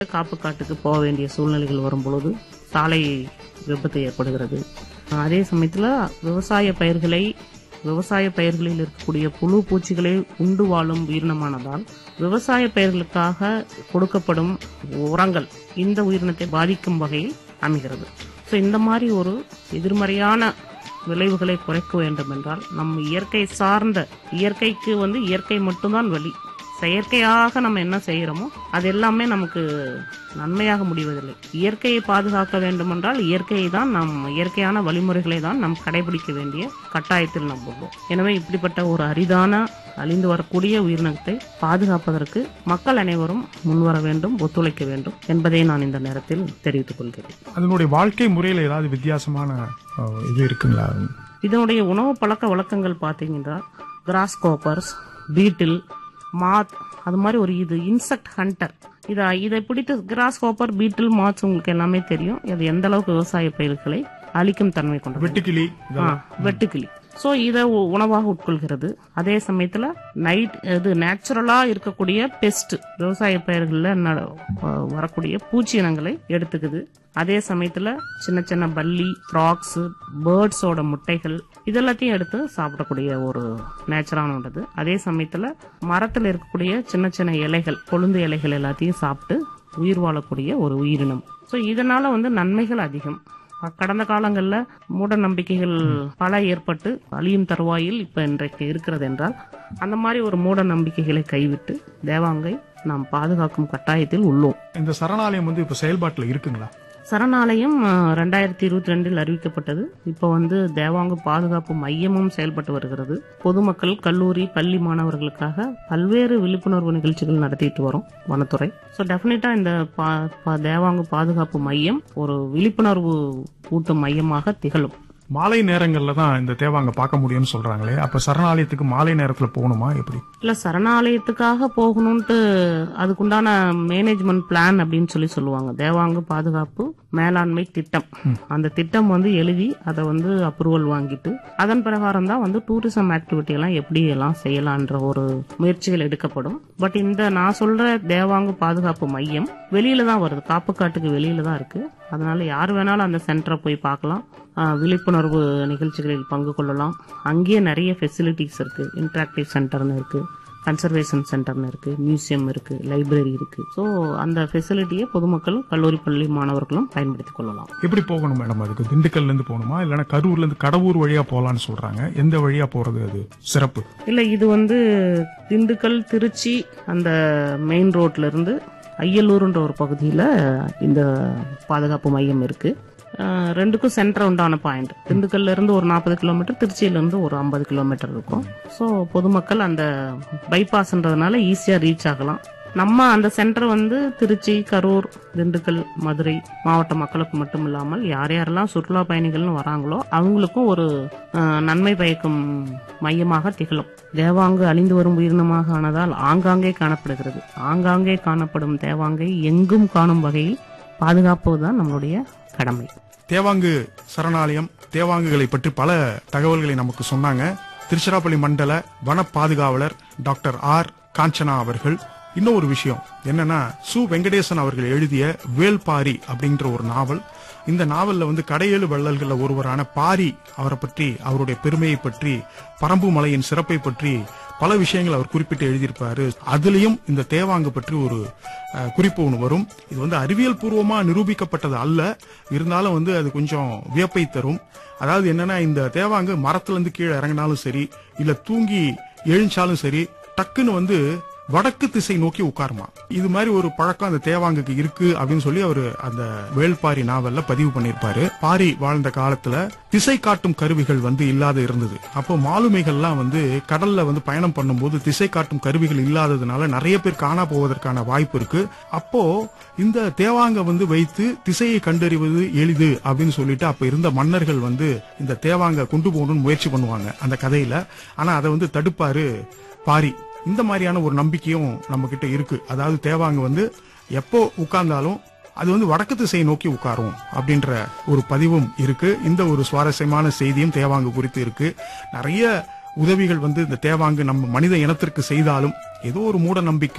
காப்பு காட்டுக்கு போக வேண்டிய சூழ்நிலைகள் வரும் பொழுது சாலை விபத்து ஏற்படுகிறது அதே சமயத்துல விவசாய பயிர்களை விவசாய பயிர்களில் இருக்கக்கூடிய புழு பூச்சிகளை உண்டு வாழும் உயிரினமானதால் விவசாய பயிர்களுக்காக கொடுக்கப்படும் உரங்கள் இந்த உயிரினத்தை பாதிக்கும் வகையில் அமைகிறது ஸோ இந்த மாதிரி ஒரு எதிர்மறையான விளைவுகளை குறைக்க வேண்டும் என்றால் நம்ம இயற்கை சார்ந்த இயற்கைக்கு வந்து இயற்கை மட்டும்தான் வழி செயற்கையாக நம்ம என்ன செய்யறோமோ அது எல்லாமே நமக்கு நன்மையாக முடிவதில்லை இயற்கையை பாதுகாக்க வேண்டும் என்றால் இயற்கையை தான் நாம் இயற்கையான வழிமுறைகளை தான் நாம் கடைபிடிக்க வேண்டிய கட்டாயத்தில் நாம் உள்ளோம் எனவே இப்படிப்பட்ட ஒரு அரிதான அழிந்து வரக்கூடிய உயிரினத்தை பாதுகாப்பதற்கு மக்கள் அனைவரும் முன்வர வேண்டும் ஒத்துழைக்க வேண்டும் என்பதை நான் இந்த நேரத்தில் தெரிவித்துக் கொள்கிறேன் அதனுடைய வாழ்க்கை முறையில ஏதாவது வித்தியாசமான அஹ், இது இருக்குங்களா இதனுடைய உணவு பழக்க வழக்கங்கள் பார்த்தீங்கன்னா கிராஸ் கோப்பர்ஸ் பீட்டில் மாத் அது மாதிரி ஒரு இது இன்செக்ட் ஹண்டர் இதை இதை பிடித்து கிராஸ் கோப்பர் பீட்டில் மாத்ஸ் உங்களுக்கு எல்லாமே தெரியும் இது எந்த அளவுக்கு விவசாய பயிர்களை அழிக்கும் தன்மை கொண்டது வெட்டுக்கிளி ஆ, வெட்டுக்கிளி சோ இதை உ- உணவாக உட்கொள்கிறது அதே சமயத்துல நைட் இது நேச்சுரலா இருக்கக்கூடிய பெஸ்ட் விவசாய பயிர்கள்ல ந- வ- வரக்கூடிய பூச்சி இனங்களை எடுத்துக்குது அதே சமயத்துல சின்ன சின்ன பல்லி ஃப்ராக்ஸ் பேர்ட்ஸோட முட்டைகள் இதெல்லாத்தையும் எடுத்து சாப்பிடக்கூடிய ஒரு நேச்சுரானது அதே சமயத்துல மரத்துல இருக்கக்கூடிய சின்ன சின்ன இலைகள் கொழுந்து இலைகள் எல்லாத்தையும் சாப்பிட்டு உயிர் வாழக்கூடிய ஒரு உயிரினம் ஸோ இதனால வந்து நன்மைகள் அதிகம் கடந்த காலங்கள்ல மூட நம்பிக்கைகள் பல ஏற்பட்டு அழியும் தருவாயில் இப்ப இன்றைக்கு இருக்கிறது என்றால் அந்த மாதிரி ஒரு மூட நம்பிக்கைகளை கைவிட்டு தேவாங்கை நாம் பாதுகாக்கும் கட்டாயத்தில் உள்ளோம் இந்த சரணாலயம் வந்து இப்ப செயல்பாட்டுல இருக்குங்களா சரணாலயம் அஹ், ரெண்டாயிரத்தி இருபத்தி ரெண்டில் அறிவிக்கப்பட்டது இப்போ வந்து தேவாங்கு பாதுகாப்பு மையமும் செயல்பட்டு வருகிறது பொதுமக்கள் கல்லூரி பள்ளி மாணவர்களுக்காக பல்வேறு விழிப்புணர்வு நிகழ்ச்சிகள் நடத்திட்டு வரும் வனத்துறை ஸோ டெஃபினட்டா இந்த பா- பா- தேவாங்கு பாதுகாப்பு மையம் ஒரு விழிப்புணர்வு ஊட்டும் மையமாக திகழும் மாலை நேரங்கள்ல தான் இந்த தேவாங்க பார்க்க முடியும்னு சொல்றாங்களே அப்ப சரணாலயத்துக்கு மாலை நேரத்துல போகணுமா எப்படி இல்ல சரணாலயத்துக்காக போகணும்ட்டு அதுக்குண்டான மேனேஜ்மெண்ட் பிளான் அப்படின்னு சொல்லி சொல்லுவாங்க தேவாங்கு பாதுகாப்பு மேலாண்மை திட்டம் அந்த திட்டம் வந்து எழுதி அதை வந்து அப்ரூவல் வாங்கிட்டு அதன் பிரகாரம் தான் வந்து டூரிசம் ஆக்டிவிட்டி எல்லாம் எப்படி எல்லாம் செய்யலான்ற ஒரு முயற்சிகள் எடுக்கப்படும் பட் இந்த நான் சொல்ற தேவாங்கு பாதுகாப்பு மையம் வெளியில தான் வருது காப்புக்காட்டுக்கு வெளியில தான் இருக்கு அதனால யார் வேணாலும் அந்த சென்டரை போய் பார்க்கலாம் ஆஹ் விழிப்புணர்வு நிகழ்ச்சிகளில் பங்கு கொள்ளலாம் அங்கேயே நிறைய ஃபெசிலிட்டிஸ் இருக்கு இன்டராக்டிவ் சென்டர்னு இருக்கு கன்சர்வேஷன் சென்டர்னு இருக்கு மியூசியம் இருக்கு லைப்ரரி இருக்கு ஸோ அந்த ஃபெசிலிட்டியை பொதுமக்களும் கல்லூரி பள்ளி மாணவர்களும் பயன்படுத்திக் கொள்ளலாம் எப்படி போகணும் மேடம் அதுக்கு திண்டுக்கல்ல இருந்து போகணுமா இல்லைன்னா கரூர்ல இருந்து கடவுர் வழியா போகலான்னு சொல்றாங்க எந்த வழியா போறது அது சிறப்பு இல்ல இது வந்து திண்டுக்கல் திருச்சி அந்த மெயின் ரோட்ல இருந்து ஐயலூர்ன்ற ஒரு பகுதியில இந்த பாதுகாப்பு மையம் இருக்கு அஹ் ரெண்டுக்கும் சென்டர் உண்டான பாயிண்ட் திண்டுக்கல்ல இருந்து ஒரு நாற்பது கிலோமீட்டர் திருச்சியில இருந்து ஒரு ஐம்பது கிலோமீட்டர் இருக்கும் ஸோ பொதுமக்கள் அந்த பைபாஸ்ன்றதுனால ஈஸியா ரீச் ஆகலாம் நம்ம அந்த சென்டர் வந்து திருச்சி கரூர் திண்டுக்கல் மதுரை மாவட்ட மக்களுக்கு மட்டும் இல்லாமல் யார் யாரெல்லாம் சுற்றுலா பயணிகள்னு வராங்களோ அவங்களுக்கும் ஒரு அஹ், நன்மை பயக்கும் மையமாக திகழும் தேவாங்கு அழிந்து வரும் உயிரினமாக ஆனதால் ஆங்காங்கே காணப்படுகிறது ஆங்காங்கே காணப்படும் தேவாங்கை எங்கும் காணும் வகையில் பாதுகாப்பதுதான் நம்மளுடைய கடமை தேவாங்கு சரணாலயம் தேவாங்குகளை பற்றி பல தகவல்களை நமக்கு சொன்னாங்க திருச்சிராப்பள்ளி மண்டல வன பாதுகாவலர் டாக்டர் ஆர் காஞ்சனா அவர்கள் இன்னும் ஒரு விஷயம் என்னன்னா சு வெங்கடேசன் அவர்கள் எழுதிய வேல்பாரி அப்படின்ற ஒரு நாவல் இந்த நாவல்ல வந்து கடையேழு வள்ளல்கள்ல ஒருவரான பாரி அவரை பற்றி அவருடைய பெருமையை பற்றி பரம்பு மலையின் சிறப்பை பற்றி பல விஷயங்கள் அவர் குறிப்பிட்டு எழுதியிருப்பாரு அதுலயும் இந்த தேவாங்கு பற்றி ஒரு அஹ், குறிப்பு ஒன்று வரும் இது வந்து அறிவியல் பூர்வமா நிரூபிக்கப்பட்டது அல்ல இருந்தாலும் வந்து அது கொஞ்சம் வியப்பை தரும் அதாவது என்னன்னா இந்த தேவாங்கு மரத்துல இருந்து கீழே இறங்கினாலும் சரி இல்ல தூங்கி எழுந்தாலும் சரி டக்குன்னு வந்து வடக்கு திசை நோக்கி உட்காருமா இது மாதிரி ஒரு பழக்கம் அந்த தேவாங்குக்கு இருக்கு அப்படின்னு சொல்லி அவர் அந்த வேள்பாரி நாவல்ல பதிவு பண்ணியிருப்பாரு பாரி வாழ்ந்த காலத்துல திசை காட்டும் கருவிகள் வந்து இல்லாத இருந்தது அப்போ மாலுமிகள்லாம் வந்து கடல்ல வந்து பயணம் பண்ணும்போது திசை காட்டும் கருவிகள் இல்லாததுனால நிறைய பேர் காணா போவதற்கான வாய்ப்பு இருக்கு அப்போ இந்த தேவாங்க வந்து வைத்து திசையை கண்டறிவது எளிது அப்படின்னு சொல்லிட்டு அப்ப இருந்த மன்னர்கள் வந்து இந்த தேவாங்க கொண்டு போகணும்னு முயற்சி பண்ணுவாங்க அந்த கதையில ஆனா அதை வந்து தடுப்பாரு பாரி இந்த மாதிரியான ஒரு நம்பிக்கையும் நம்ம கிட்ட இருக்கு அதாவது தேவாங்க வந்து எப்போ உட்கார்ந்தாலும் அது வந்து வடக்கு திசையை நோக்கி உட்காரும் அப்படின்ற ஒரு பதிவும் இருக்கு இந்த ஒரு சுவாரஸ்யமான செய்தியும் தேவாங்கு குறித்து இருக்கு நிறைய உதவிகள் வந்து இந்த தேவாங்கு நம்ம மனித இனத்திற்கு செய்தாலும் ஏதோ ஒரு மூட நம்பிக்கை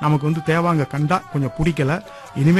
நமக்கு வந்து தேவாங்க கண்டா கொஞ்சம் பிடிக்கல இனிமே